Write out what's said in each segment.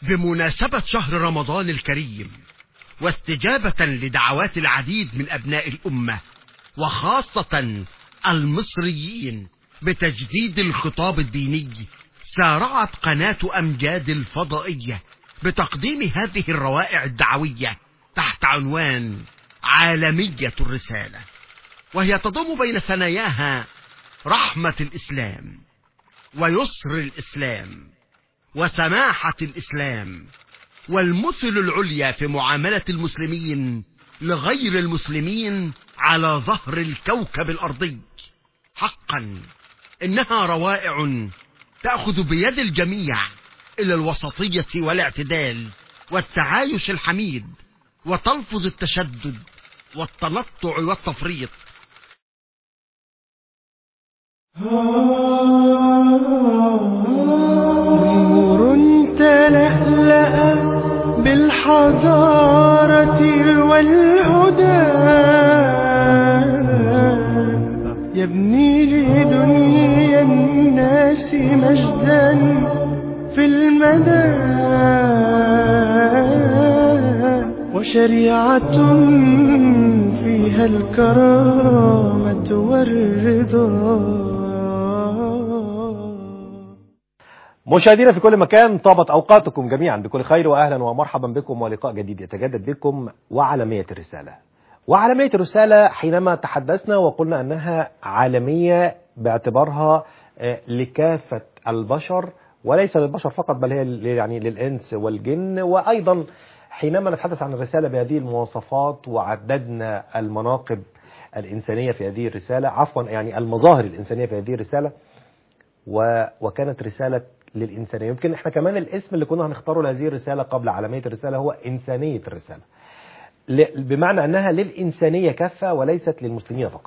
بمناسبة شهر رمضان الكريم واستجابة لدعوات العديد من أبناء الأمة وخاصة المصريين بتجديد الخطاب الديني سارعت قناة أمجاد الفضائية بتقديم هذه الروائع الدعوية تحت عنوان عالمية الرسالة وهي تضم بين ثناياها رحمة الإسلام ويسر الإسلام وسماحة الإسلام والمثل العليا في معاملة المسلمين لغير المسلمين على ظهر الكوكب الأرضي حقا إنها روائع تأخذ بيد الجميع إلى الوسطية والاعتدال والتعايش الحميد وتلفظ التشدد والتنطع والتفريط نور تلألأ بالحضارة والهدى يبني لدنيا الناس مجدا في المدى وشريعة فيها الكرامة والرضا مشاهدينا في كل مكان طابت اوقاتكم جميعا بكل خير واهلا ومرحبا بكم ولقاء جديد يتجدد بكم وعالميه الرساله. وعالميه الرساله حينما تحدثنا وقلنا انها عالميه باعتبارها آه، لكافه البشر وليس للبشر فقط بل هي ل- يعني للانس والجن وايضا حينما نتحدث عن الرساله بهذه المواصفات وعددنا المناقب الانسانيه في هذه الرساله عفوا يعني المظاهر الانسانيه في هذه الرساله و... وكانت رسالة للإنسانية يمكن احنا كمان الاسم اللي كنا هنختاره لهذه الرسالة قبل عالمية الرسالة هو إنسانية الرسالة ل... بمعنى أنها للإنسانية كافة وليست للمسلمين فقط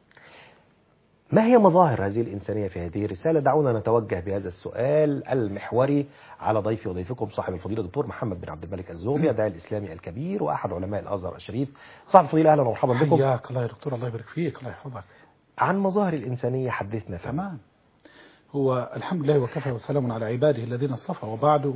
ما هي مظاهر هذه الإنسانية في هذه الرسالة دعونا نتوجه بهذا السؤال المحوري على ضيفي وضيفكم صاحب الفضيلة الدكتور محمد بن عبد الملك الزوبي الداعي الإسلامي الكبير وأحد علماء الأزهر الشريف صاحب الفضيلة أهلا ومرحبا بكم حياك الله يا دكتور الله يبارك فيك الله يحفظك عن مظاهر الإنسانية حدثنا فيها تمام هو الحمد لله وكفى وسلام على عباده الذين اصطفى وبعد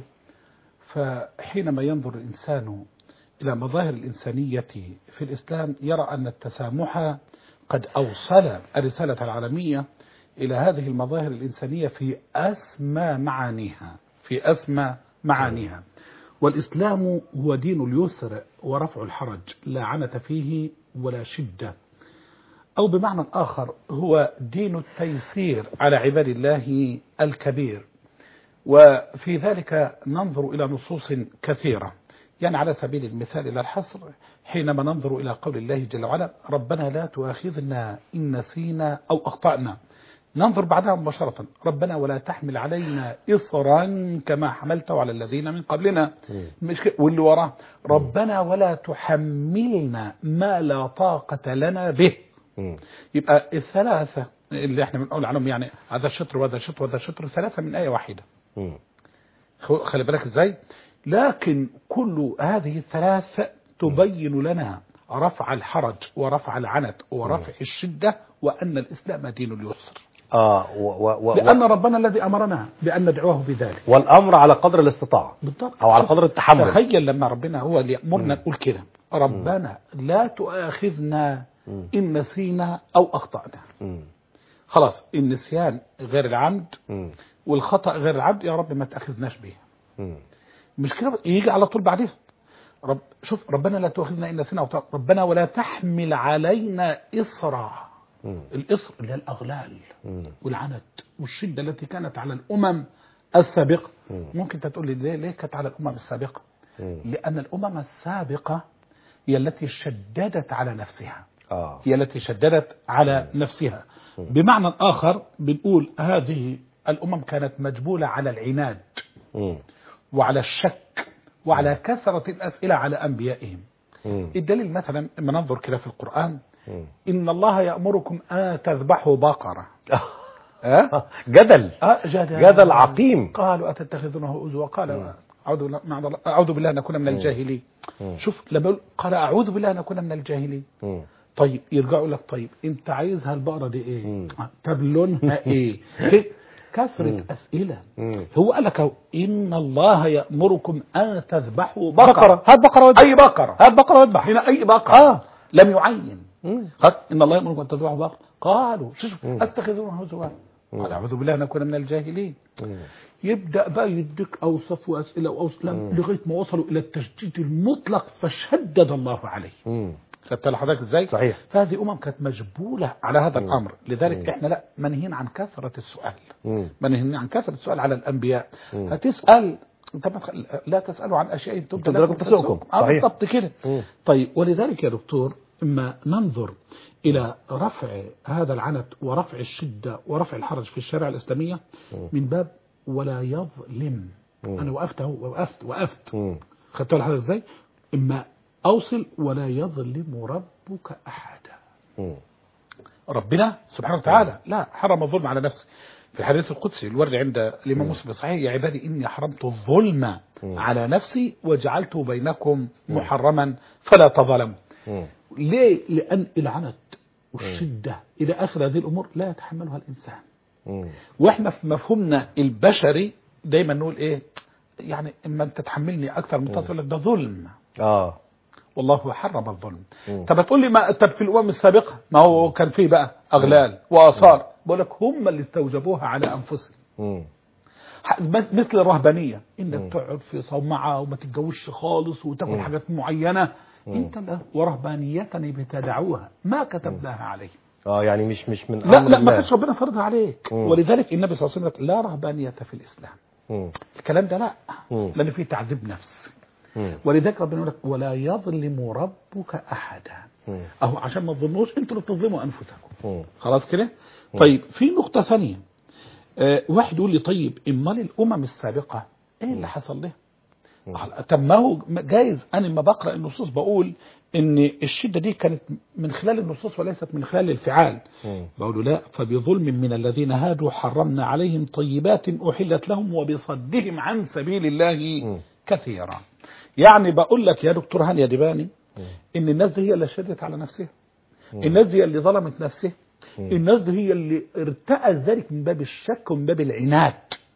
فحينما ينظر الإنسان إلى مظاهر الإنسانية في الإسلام يرى أن التسامح قد أوصل الرسالة العالمية إلى هذه المظاهر الإنسانية في أسمى معانيها في أسمى معانيها والإسلام هو دين اليسر ورفع الحرج لا عنة فيه ولا شدة أو بمعنى آخر هو دين التيسير على عباد الله الكبير وفي ذلك ننظر إلى نصوص كثيرة يعني على سبيل المثال إلى الحصر حينما ننظر إلى قول الله جل وعلا ربنا لا تؤاخذنا إن نسينا أو أخطأنا ننظر بعدها مباشرة ربنا ولا تحمل علينا إصرا كما حملته على الذين من قبلنا مش كده؟ واللي وراه ربنا ولا تحملنا ما لا طاقة لنا به مم. يبقى الثلاثة اللي احنا بنقول عنهم يعني هذا الشطر وهذا الشطر وهذا الشطر ثلاثة من آية واحدة مم. خ- خلي بالك ازاي لكن كل هذه الثلاث تبين لنا رفع الحرج ورفع العنت ورفع الشدة وأن الإسلام دين اليسر آه و... و... و... لأن ربنا الذي أمرنا بأن ندعوه بذلك والامر على قدر الاستطاعه بالضبط او على قدر التحمل تخيل لما ربنا هو اللي يأمرنا نقول كده ربنا لا تؤاخذنا مم. إن نسينا أو أخطأنا مم. خلاص النسيان غير العمد مم. والخطأ غير العمد يا رب ما تأخذناش به مم. مش كده بس، يجي على طول بعدها رب شوف ربنا لا تؤاخذنا إن نسينا أو أخطأنا. ربنا ولا تحمل علينا إصرا مم. الإصر اللي هي الأغلال مم. والعنت والشدة التي كانت على الأمم السابقة مم. ممكن أنت تقول لي ليه, ليه كانت على الأمم السابقة مم. لأن الأمم السابقة هي التي شددت على نفسها اه هي التي شددت على نفسها بمعنى آخر بنقول هذه الأمم كانت مجبولة على العناد مم. وعلى الشك وعلى كثرة الأسئلة على أنبيائهم مم. الدليل مثلا لما ننظر كده في القرآن مم. إن الله يأمركم أن تذبحوا بقرة أه؟ جدل أه جدل جدل عقيم قالوا أتتخذونه أزوا قال أعوذ بالله معاذ الله- أعوذ بالله أن أكون من الجاهلين مم. شوف لما يقول قال أعوذ بالله أن أكون من الجاهلين مم. طيب يرجعوا لك طيب انت عايزها البقره دي ايه مم. آه، طب لونها ايه في- كثرة مم. أسئلة مم. هو قال لك أهو، إن الله يأمركم أن تذبحوا بقرة, بقرة هات بقرة واذبح أي بقرة هات بقرة واذبح هنا أي بقرة آه. لم يعين مم. قال إن الله يأمركم أن تذبحوا بقرة قالوا شو مم. أتخذونه هزوا قال أعوذ بالله أن أكون من الجاهلين مم. يبدأ بقى يديك أوصاف وأسئلة وأوسلام لغاية ما وصلوا إلى التشديد المطلق فشدد الله عليه مم. خدت لحضرتك ازاي؟ صحيح. فهذه امم كانت مجبوله على هذا مم. الامر، لذلك مم. احنا لا منهيين عن كثره السؤال، مم. منهيين عن كثره السؤال على الانبياء، مم. هتسال انت ما تخ- لا تسالوا عن اشياء تبدى تبدى لكم تسؤكم. آه، صحيح. بالضبط كده. مم. طيب ولذلك يا دكتور اما ننظر الى رفع هذا العنت ورفع الشده ورفع الحرج في الشريعه الاسلاميه مم. من باب ولا يظلم. مم. انا وقفت اهو وقفت وقفت مم. خدت بالك حضرتك ازاي؟ اما اوصل ولا يظلم ربك احدا. مم. ربنا سبحانه وتعالى لا حرم الظلم على نفسه. في الحديث القدسي الورد عند الامام مسلم في الصحيح يا عبادي اني حرمت الظلم مم. على نفسي وجعلته بينكم محرما فلا تظلموا. مم. ليه؟ لان العنت والشده الى اخر هذه الامور لا يتحملها الانسان. مم. واحنا في مفهومنا البشري دايما نقول ايه؟ يعني اما انت تحملني اكثر من تقول لك ده ظلم. اه والله حرم الظلم مم. طب تقول لي ما طب في الامم السابقه ما هو كان فيه بقى اغلال واثار بقول لك هم اللي استوجبوها على انفسهم مم. ح- مث- مثل الرهبانيه مم. انك تقعد في صومعه وما تتجوزش خالص وتاكل مم. حاجات معينه مم. انت لا ورهبانيه ابتدعوها ما كتبناها عليه اه يعني مش مش من لا أمر لا ما الله. كانش ربنا فرضها عليك مم. ولذلك النبي صلى الله عليه وسلم قال لا رهبانيه في الاسلام مم. الكلام ده لا مم. لان فيه تعذيب نفس مم. ولذلك ربنا يقول لك ولا يظلم ربك احدا مم. اهو عشان ما تظنوش انتوا اللي بتظلموا انفسكم مم. خلاص كده طيب في نقطة ثانية آه واحد يقول لي طيب امال الامم السابقة ايه اللي حصل لها طب ما هو جايز انا لما بقرا النصوص بقول ان الشده دي كانت من خلال النصوص وليست من خلال الفعال مم. بقول له لا فبظلم من الذين هادوا حرمنا عليهم طيبات احلت لهم وبصدهم عن سبيل الله مم. كثيرا يعني بقول لك يا دكتور هاني دباني ان الناس دي هي اللي شدت على نفسها الناس دي هي اللي ظلمت نفسها الناس دي هي اللي ارتأت ذلك من باب الشك ومن باب العناد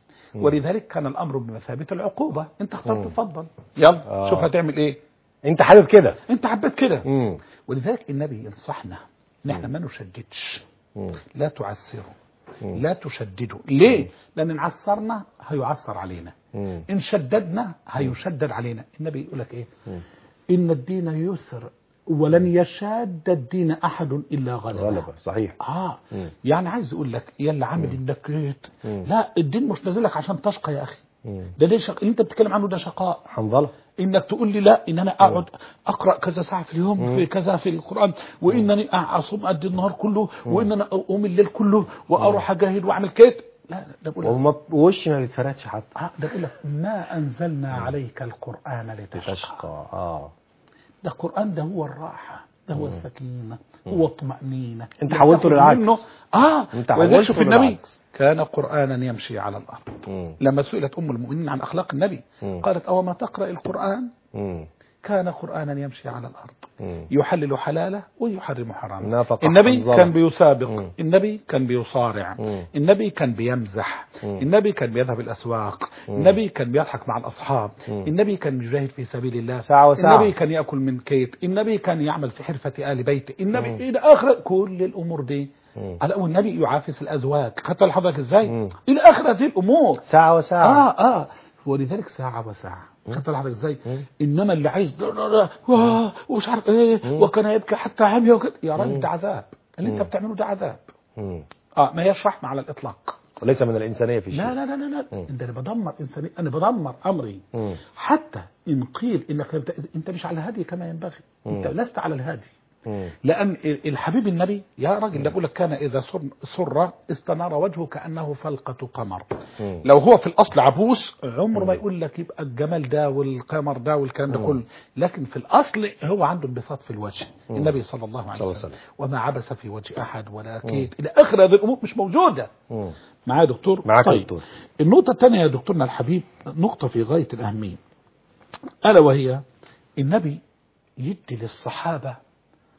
ولذلك كان الامر بمثابه العقوبه انت اخترت مم. تفضل يلا آه. شوف هتعمل ايه انت حابب كده انت حبيت كده مم. ولذلك النبي ينصحنا ان احنا ما نشددش مم. لا تعسروا مم. لا تشددوا ليه لان ان عسرنا هيعسر علينا مم. ان شددنا هيشدد علينا النبي يقول لك ايه مم. ان الدين يسر ولن يشاد الدين احد الا غلبه غلبة صحيح اه مم. يعني عايز اقول لك يلا عامل انك جيت مم. لا الدين مش نازل لك عشان تشقى يا اخي مم. ده ليه شق... اللي انت بتتكلم عنه ده شقاء حنظلة انك تقول لي لا ان انا اقعد اقرا كذا ساعه في اليوم مم. في كذا في القران وانني اصوم قد النهار كله وان انا اقوم الليل كله واروح اجاهد واعمل كده لا لا، ده بقول لك وما وش ما بيتفردش حتى آه، ده بقول لك ما انزلنا عليك القران لتشقى تشقى اه ده القرآن ده هو الراحة ده هو السكينة هو الطمأنينة انت اللي حولته بتاخد للعكس. منه اه انت ولذلك حولته شوف النبي للعكس. كان قرآنا يمشي على الأرض مم. لما سئلت أم المؤمنين عن أخلاق النبي مم. قالت أو ما تقرأ القرآن مم. كان قرآنا يمشي على الأرض مم. يحلل حلاله ويحرم حرامه نافق النبي حنظلة. كان بيسابق مم. النبي كان بيصارع مم. النبي كان بيمزح مم. النبي كان بيذهب الأسواق النبي كان بيضحك مع الأصحاب مم. النبي كان يجاهد في سبيل الله ساعة وساعة. النبي كان يأكل من كيت النبي كان يعمل في حرفة آل بيته النبي إلى آخر كل الأمور دي مم. على والنبي يعافس الأزواج خدت لحضرتك إزاي مم. إلى آخر هذه الأمور ساعة وساعة اه اه ولذلك ساعة وساعة خدت لحضرتك ازاي مم. انما اللي عايز ده- ده- ده، واه، ومش عارف ايه مم. وكان يبكي حتى عمي وكده يا مم. راجل ده عذاب اللي انت مم. بتعمله ده عذاب مم. اه ما هيش رحمة على الاطلاق وليس من الإنسانية في شيء لا لا لا لا لا مم. انت انا بدمر انساني انا بدمر امري مم. حتى ان قيل انك انت, انت مش على الهادي كما ينبغي انت مم. لست على الهادي مم. لأن الحبيب النبي يا راجل ده بقول لك كان إذا سر, سر استنار وجهه كأنه فلقة قمر مم. لو هو في الأصل عبوس عمره ما يقول لك يبقى الجمال ده والقمر ده والكلام ده مم. كله لكن في الأصل هو عنده انبساط في الوجه مم. النبي صلى الله عليه صلى الله وسلم عليه وما عبس في وجه أحد ولا كيت إلى آخر هذه الأمور مش موجودة مم. معايا يا دكتور معاك يا طيب. دكتور. النقطة الثانية يا دكتورنا الحبيب نقطة في غاية الأهمية ألا وهي النبي يدي للصحابة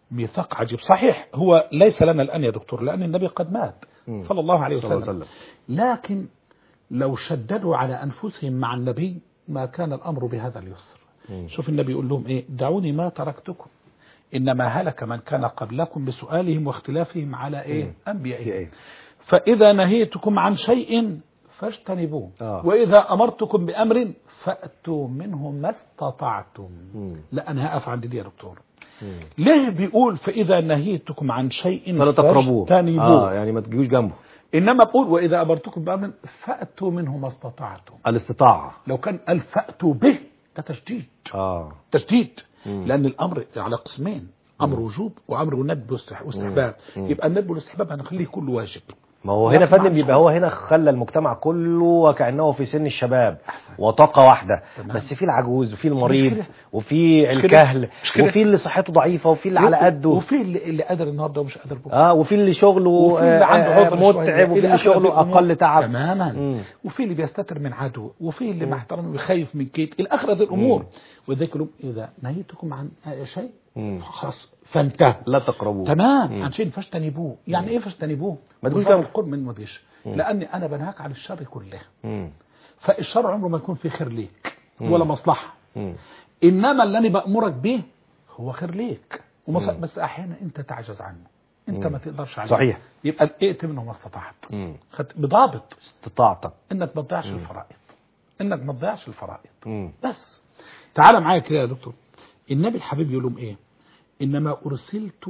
ميثاق عجيب صحيح هو ليس لنا الآن يا دكتور لأن النبي قد مات مم. صلى الله عليه صلى الله وسلم عليه وسلم. لكن لو شددوا على أنفسهم مع النبي ما كان الأمر بهذا اليسر مم. شوف النبي يقول لهم إيه دعوني ما تركتكم إنما هلك من كان قبلكم بسؤالهم واختلافهم على إيه مم. أنبيائهم إيه؟ فإذا نهيتكم عن شيء فاجتنبوه آه. وإذا أمرتكم بأمر فأتوا منه ما استطعتم مم. لا أنا هقف عند دي يا دكتور مم. ليه بيقول فإذا نهيتكم عن شيء فلا تقربوه فاجتنبوه اه يعني ما تجيوش جنبه إنما بقول وإذا أمرتكم بأمر فأتوا منه ما استطعتم الاستطاعة لو كان قال فأتوا به ده تشديد اه تشديد مم. لأن الأمر على قسمين أمر وجوب وأمر ندب واستح- واستحباب مم. يبقى الندب والاستحباب هنخليه كله واجب ما هو لا، هنا ما فندم عندوش يبقى هو هنا خلى المجتمع كله وكأنه في سن الشباب أحسن. وطاقة واحدة تمام. بس في العجوز وفي المريض كده. وفي مش كده. الكهل مش كده. وفي اللي صحته ضعيفة وفي اللي على قده وفي اللي, اللي قادر النهارده ومش قادر بكره اه وفي اللي شغله وفي اللي آه، عنده آه، عذر شوية. متعب وفي إلى اللي آخر شغله هذه الأمور. اقل تعب تماما مم. وفي اللي بيستتر من عدو وفي اللي مع احترامه بيخايف من كيد الى اخر هذه الامور وذلك يقولون اذا نهيتكم عن شيء مم. خلاص فانتهوا لا تقربوه تمام مم. عن شيء فاجتنبوه يعني ايه فاجتنبوه ما تقولش بفضل جنبه. القرب من مديش لاني انا بنهاك عن الشر كله مم. فالشر عمره ما يكون فيه خير ليك مم. ولا مصلحه مم. انما اللي انا بامرك به هو خير ليك ومص... مم. بس احيانا انت تعجز عنه انت مم. ما تقدرش عليه صحيح. يبقى ائت منه ما استطعت مم. خدت بضابط استطاعتك انك ما تضيعش الفرائض انك ما تضيعش الفرائض مم. بس تعال معايا كده يا دكتور النبي الحبيب يقول لهم ايه انما ارسلت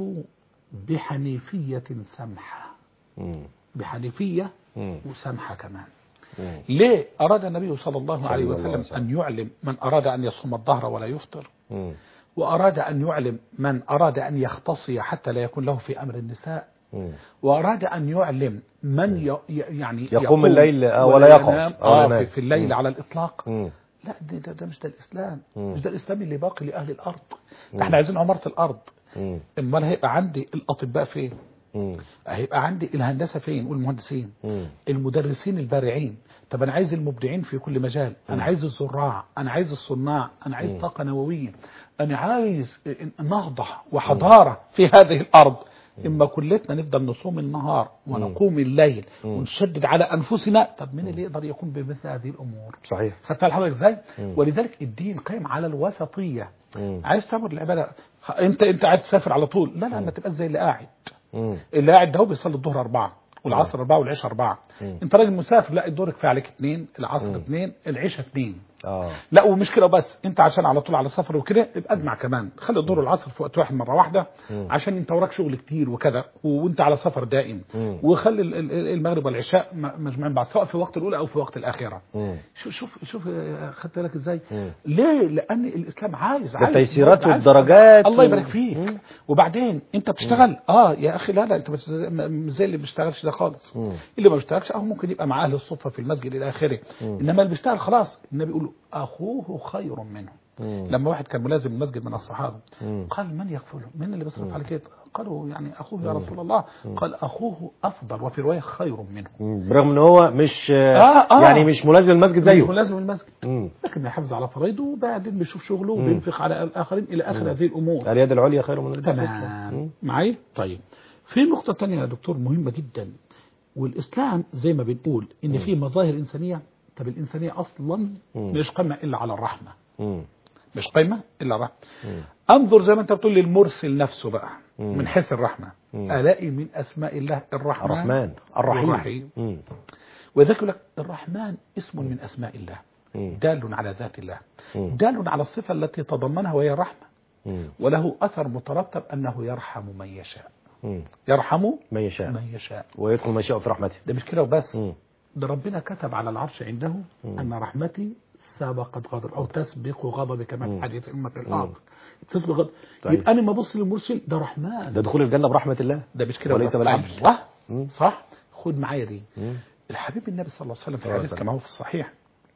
بحنيفيه سمحه مم. بحنيفيه مم. وسمحه كمان مم. ليه اراد النبي صلى الله صلى عليه الله عليه وسلم وسلم. ان يعلم من اراد ان يصوم الظهر ولا يفطر مم. واراد ان يعلم من اراد ان يختصي حتى لا يكون له في امر النساء مم. وأراد أن يعلم من ي... ي- يعني يقوم الليل، آه، ولا يقعد. ينام آه، ولا آه ينام. في, في الليل مم. على الإطلاق مم. لا ده, ده, ده مش ده الإسلام مم. مش ده الإسلام اللي باقي لأهل الأرض مم. ده احنا عايزين عمارة الأرض مم. امال هيبقى عندي الأطباء فين مم. هيبقى عندي الهندسة فين والمهندسين مم. المدرسين البارعين طب انا عايز المبدعين في كل مجال انا عايز الزراع انا عايز الصناع انا عايز مم. طاقه نوويه انا عايز نهضه وحضاره في هذه الارض اما كلتنا نفضل نصوم النهار ونقوم الليل مم. ونشدد على انفسنا طب مين اللي يقدر يقوم بمثل هذه الامور صحيح خدت بالك حضرتك ازاي مم. ولذلك الدين قائم على الوسطيه مم. عايز تعمل العباده خ- انت انت قاعد تسافر على طول لا لا ما تبقاش زي اللي قاعد مم. اللي قاعد ده هو بيصلي الظهر أربعة والعصر أربعة والعشاء أربعة مم. أنت راجل مسافر لا الدور كفاية عليك اثنين العصر مم. اثنين العشاء اثنين اه لا ومش كده بس انت عشان على طول على سفر وكده يبقى اجمع كمان خلي الظهر والعصر في وقت واحد مره واحده مم. عشان انت وراك شغل كتير وكذا وانت على سفر دائم مم. وخلي ال- ال- المغرب والعشاء م- مجموعين بعض سواء في وقت الاولى او في وقت الاخره مم. شوف شوف شوف آه، خدت بالك ازاي مم. ليه لان الاسلام عايز ده عايز التيسيرات عايز- والدرجات الله و- يبارك فيك مم. وبعدين انت بتشتغل اه يا اخي لا لا انت مش زي- مش زي اللي ما بيشتغلش ده خالص مم. اللي ما بيشتغلش اهو ممكن يبقى مع اهل الصدفه في المسجد الى اخره مم. انما اللي بيشتغل خلاص النبي يقول اخوه خير منه مم. لما واحد كان ملازم المسجد من الصحابه مم. قال من يكفله من اللي بيصرف على كده قالوا يعني اخوه يا رسول الله قال اخوه افضل وفي روايه خير منه مم. برغم ان هو مش آه، آه. يعني مش ملازم المسجد مش زيه ملازم المسجد مم. لكن بيحافظ على فرائضه وبعدين بيشوف شغله مم. وبينفق على الاخرين الى اخر هذه الامور اليد العليا خير من اليد السفلى تمام مم. معي طيب في نقطة تانية يا دكتور مهمة جدا والإسلام زي ما بنقول إن في مظاهر إنسانية طب الإنسانية أصلا مم. مش قائمة إلا على الرحمة مم. مش قائمة إلا الرحمة مم. انظر زي ما أنت بتقول للمرسل نفسه بقى مم. من حيث الرحمة مم. ألاقي من أسماء الله الرحمن الرحمن الرحيم والرحيم مم. وذلك يقول لك الرحمن اسم من أسماء الله مم. دال على ذات الله مم. دال على الصفة التي تضمنها وهي الرحمة مم. وله أثر مترتب أنه يرحم من يشاء مم. يرحم من يشاء من يشاء ويدخل ما يشاء في رحمته ده مش كده وبس مم. ده ربنا كتب على العرش عنده مم. أن رحمتي سبقت غضب أو تسبق غضبي كما مم. في حديث أمة مم. الأرض تسبق غضب طيب. يبقى أنا ما أبص للمرسل ده رحمن ده دخول الجنة برحمة الله ده مش كده وليس وبس. بالعدل. أيوة مم. صح خد معايا دي مم. الحبيب النبي صلى الله عليه وسلم في صلى الله عليه الحديث وسلم. كما هو في الصحيح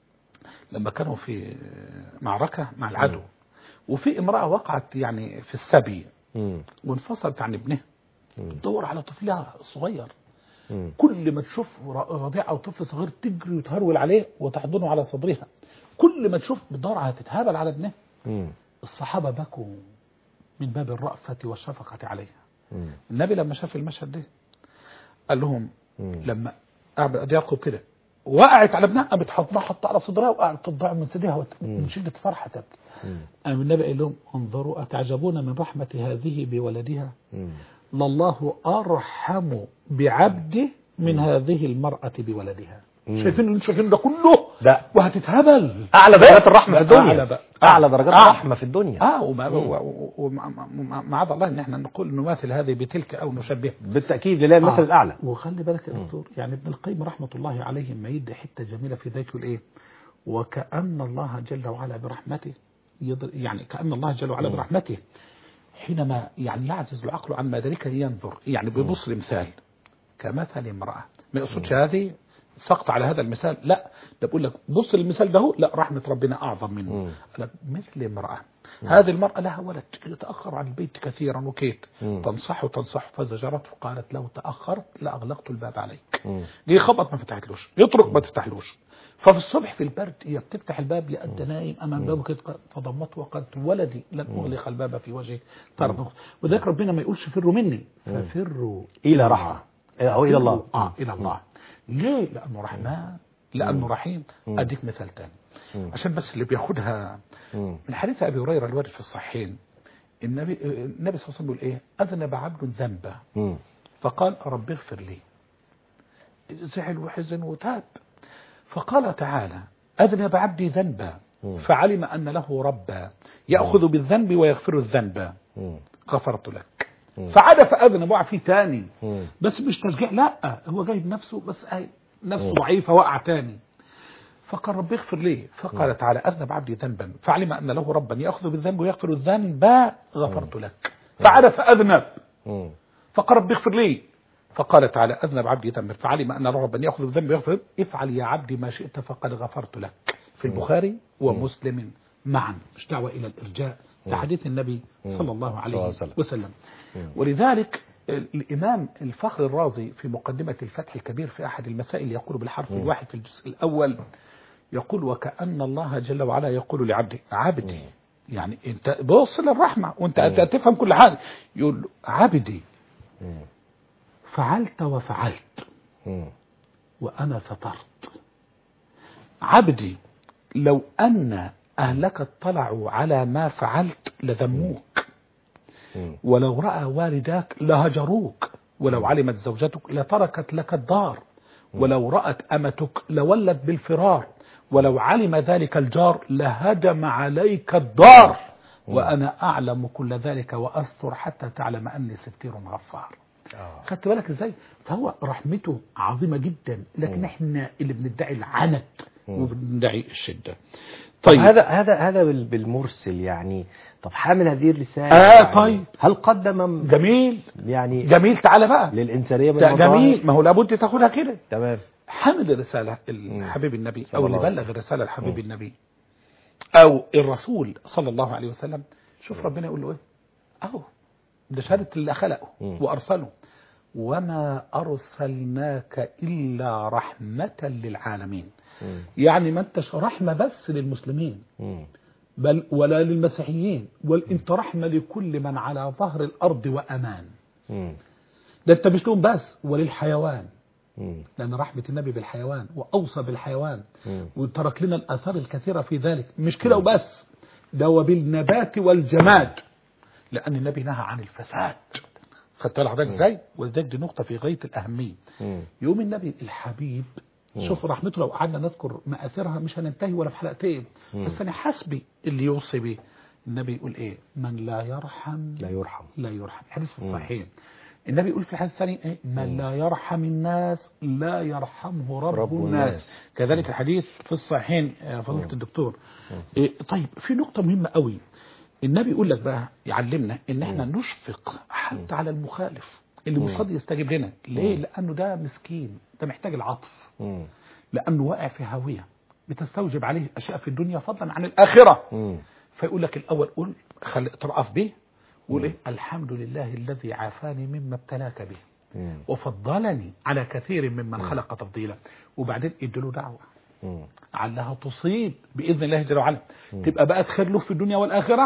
لما كانوا في معركة مع العدو وفي امرأة وقعت يعني في السبي مم. وانفصلت عن ابنها مم. تدور على طفلها الصغير مم. كل ما تشوف ر- رضيع او طفل صغير تجري وتهرول عليه وتحضنه على صدرها كل ما تشوف بتدور على تتهابل على ابنها مم. الصحابه بكوا من باب الرأفة والشفقة عليها مم. النبي لما شاف المشهد ده قال لهم مم. لما قعد يعقوب كده وقعت على ابنها قامت حطها حطها على صدرها وقعدت تضيع من صدرها وت- من شدة فرحة تبكي مم. قام النبي قال لهم انظروا أتعجبون من رحمة هذه بولدها مم. لله أرحم بعبده من هذه المرأة بولدها مم. شايفين اللي انتوا شايفين ده كله ده وهتتهبل اعلى درجات الرحمه في لا، الدنيا أعلى بقى. اعلى درجات آه. الرحمه في الدنيا اه وما- و- و- ومع- مع- معاذ الله ان احنا نقول نماثل هذه بتلك او نشبهها بالتاكيد لله المثل آه. الاعلى وخلي بالك يا دكتور يعني ابن القيم رحمه الله عليه ما يدي حته جميله في ذلك يقول ايه وكأن الله جل وعلا برحمته يضر يعني كأن الله جل وعلا برحمته حينما يعني يعجز العقل عن مدركه ينظر يعني بيبص لمثال كمثل امرأة ما يقصدش هذه سقط على هذا المثال لا ده بقول لك بص للمثال ده هو لا رحمة ربنا أعظم منه مم. قال لك مثل امرأة هذه المرأة لها ولد يتأخر عن البيت كثيرا وكيت مم. تنصح تنصح فزجرته قالت لو تأخرت لأغلقت الباب عليك مم. جه يخبط ما فتحتلوش يطرق ما تفتحلوش ففي الصبح في البرد هي بتفتح الباب لقد نايم امام الباب كده فضمته وقالت ولدي لن اغلق الباب في وجهك ترضخ وذلك ربنا ما يقولش فروا مني ففروا الى رحمه او الى الله اه الى الله ليه لانه رحمن لانه رحيم اديك مثال تاني عشان بس اللي بياخدها مم. من حديث ابي هريره الوارد في الصحيحين النبي النبي صلى الله عليه وسلم بيقول ايه اذنب عبد ذنبا مم. فقال رب اغفر لي زعل وحزن وتاب فقال تعالى أذنب عبدي ذنبا فعلم أن له ربا يأخذ بالذنب ويغفر الذنب مم. غفرت لك فعاد فأذنب وقع فيه تاني مم. بس مش تشجيع لا هو جايب نفسه بس هاي نفسه ضعيفة وقع تاني فقال رب اغفر لي فقال تعالى أذنب عبدي ذنبا فعلم أن له ربا يأخذ بالذنب ويغفر الذنب غفرت لك فعاد فأذنب مم. فقال رب اغفر لي فقال تعالى أذنب عبدي ذنبا فعلم أن ربا يأخذ الذنب ويغفر افعل يا عبدي ما شئت فقد غفرت لك في البخاري ومسلم معا مش دعوة إلى الإرجاء لحديث النبي صلى الله عليه الله عليه وسلم. وسلم ولذلك الإمام الفخر الرازي في مقدمة الفتح الكبير في أحد المسائل يقول بالحرف الواحد في الجزء الأول يقول وكأن الله جل وعلا يقول لعبده عبدي يعني انت بص للرحمة وانت أنت تفهم كل حاجة يقول له عبدي فعلت وفعلت مم. وأنا سترت عبدي لو أن أهلك اطلعوا على ما فعلت لذموك مم. ولو رأى والداك لهجروك ولو علمت زوجتك لتركت لك الدار ولو رأت أمتك لولت بالفرار ولو علم ذلك الجار لهدم عليك الدار وأنا أعلم كل ذلك وأستر حتى تعلم أني ستير غفار آه. خدت بالك ازاي فهو رحمته عظيمة جدا لكن احنا اللي بندعي العنت وبندعي الشدة طيب طيب هذا هذا هذا بال- بالمرسل يعني طب حامل هذه الرساله آه، يعني طيب. هل قدم جميل يعني جميل تعالى بقى للانسانيه من ده مظاهر؟ جميل ما هو لابد تاخدها كده تمام حامل الرسالة الحبيب النبي صلى أو اللي الله عليه بلغ الرسالة الحبيب النبي أو الرسول صلى الله عليه وسلم شوف ربنا يقول له إيه أهو ده شهادة اللي خلقه مم. وأرسله وما أرسلناك إلا رحمة للعالمين مم. يعني ما انتش رحمة بس للمسلمين مم. بل ولا للمسيحيين بل انت رحمة لكل من على ظهر الأرض وأمان مم. ده انت مش لهم بس وللحيوان مم. لأن رحمة النبي بالحيوان وأوصى بالحيوان مم. وترك لنا الآثار الكثيرة في ذلك مش كده وبس ده وبالنبات والجماد لأن النبي نهى عن الفساد خدت بالك حضرتك ازاي ولذلك دي نقطة في غاية الأهمية مم. يوم النبي الحبيب شوف رحمته لو قعدنا نذكر مآثرها مش هننتهي ولا في حلقتين بس أنا حسبي اللي يوصي به النبي يقول إيه من لا يرحم لا يرحم لا يرحم حديث في الصحيحين النبي يقول في الحديث الثاني إيه؟ من لا يرحم الناس لا يرحمه رب, رب الناس. الناس. كذلك الحديث في الصحيحين آه، فضيلة الدكتور إيه طيب في نقطة مهمة قوي النبي يقول لك بقى يعلمنا ان احنا نشفق حتى على المخالف اللي مصاد يستجيب لنا ليه لانه ده مسكين ده محتاج العطف مم. لانه واقع في هاويه بتستوجب عليه اشياء في الدنيا فضلا عن الاخره مم. فيقول لك الاول قول خلي ترأف به وقول ايه الحمد لله الذي عافاني مما ابتلاك به مم. وفضلني على كثير ممن خلق تفضيلا وبعدين اديله دعوه مم. علها تصيب باذن الله جل وعلا تبقى بقى خير له في الدنيا والاخره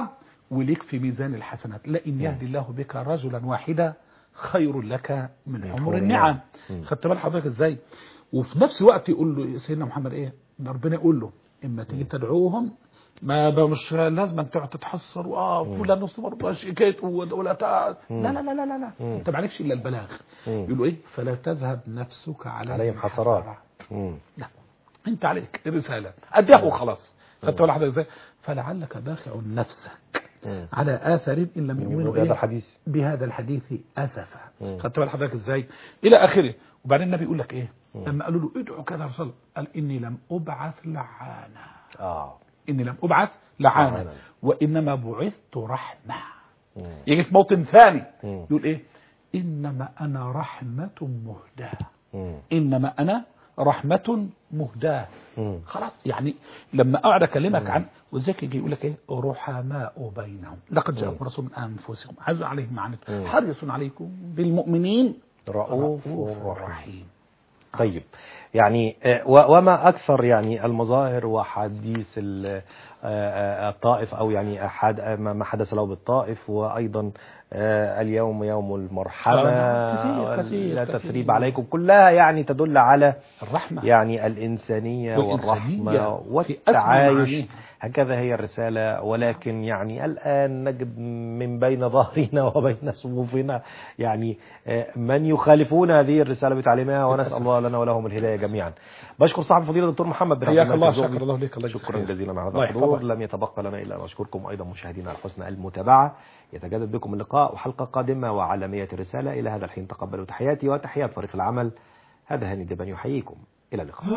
وليك في ميزان الحسنات لئن يهدي الله بك رجلا واحدا خير لك من من حمر حمر النعم النعم. خدت بال حضرتك ازاي وفي نفس الوقت يقول له سيدنا محمد ايه إن ربنا يقول له اما تيجي تدعوهم ما ب- مش لازم أن تقعد تتحسر واه فلان نص برضه شيكيت ولا تع... لا لا لا لا لا, لا. مم. انت معلكش الا البلاغ مم. يقول له ايه فلا تذهب نفسك عليهم, عليهم حسرات مم. لا انت عليك الرساله اديها وخلاص خدت بالك حضرتك ازاي فلعلك باخع نفسك مم. على اثر ان لم يؤمنوا بهذا إيه؟ الحديث. بهذا الحديث اسفا مم. خدت بال حضرتك ازاي الى اخره وبعدين النبي يقول لك ايه لما قالوا له ادعوا كذا يا رسول الله قال اني لم ابعث لعانا اه اني لم ابعث لعانا لعانا. وانما بعثت رحمه مم. يجي في موطن ثاني مم. يقول ايه انما انا رحمه مهداه مم. انما انا رحمه مهداه مم. خلاص يعني لما اقعد اكلمك عن وذاك يجي يقول لك ايه رحماء بينهم لقد جاءكم رسول من انفسكم عز عليهم عنكم مم. حريص عليكم بالمؤمنين رؤوف رؤوف رحيم رحيم طيب يعني آه، و- وما اكثر يعني المظاهر وحديث ال- آه، آه، الطائف او يعني أحد آه، ما ما حدث له بالطائف وايضا آه، اليوم يوم المرحمه آه، كثير- كثير- لا كثير. تثريب عليكم كلها يعني تدل على الرحمه يعني الإنسانية والإنسانية والرحمة في والتعايش أسمى معانيها. هكذا هي الرسالة ولكن يعني الآن نجد من بين ظهرنا وبين صفوفنا يعني آه، من يخالفون هذه الرسالة بتعليمها ونسأل الله لنا ولهم الهداية جميعا بشكر صاحب الفضيلة الدكتور محمد بن عبد حياك الله الزهري. شكر الله لك الله شكرا يجزيك جزيلا على الله هذا الحضور يحفظك. لم يتبقى لنا إلا أن أشكركم أيضا مشاهدينا على حسن المتابعة يتجدد بكم اللقاء وحلقة قادمة وعالمية الرسالة إلى هذا الحين تقبلوا تحياتي وتحيات فريق العمل هذا هاني دبن يحييكم إلى اللقاء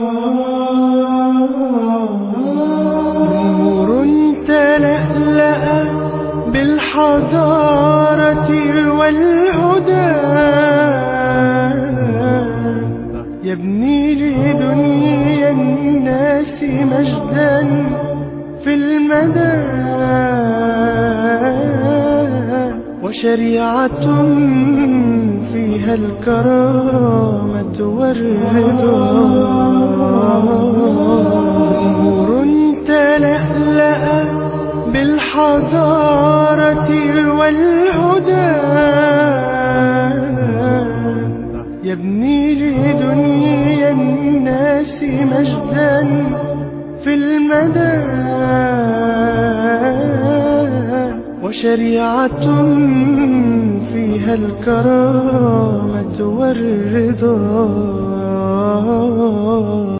نور تلألأ بالحضارة والهدى يبني لدنيا الناس مجدا في المدى وشريعة فيها الكرامة والرضا نور تلألأ بالحضارة والهدى يبني لدنيا الناس مجدا في المدى وشريعة فيها الكرامة والرضا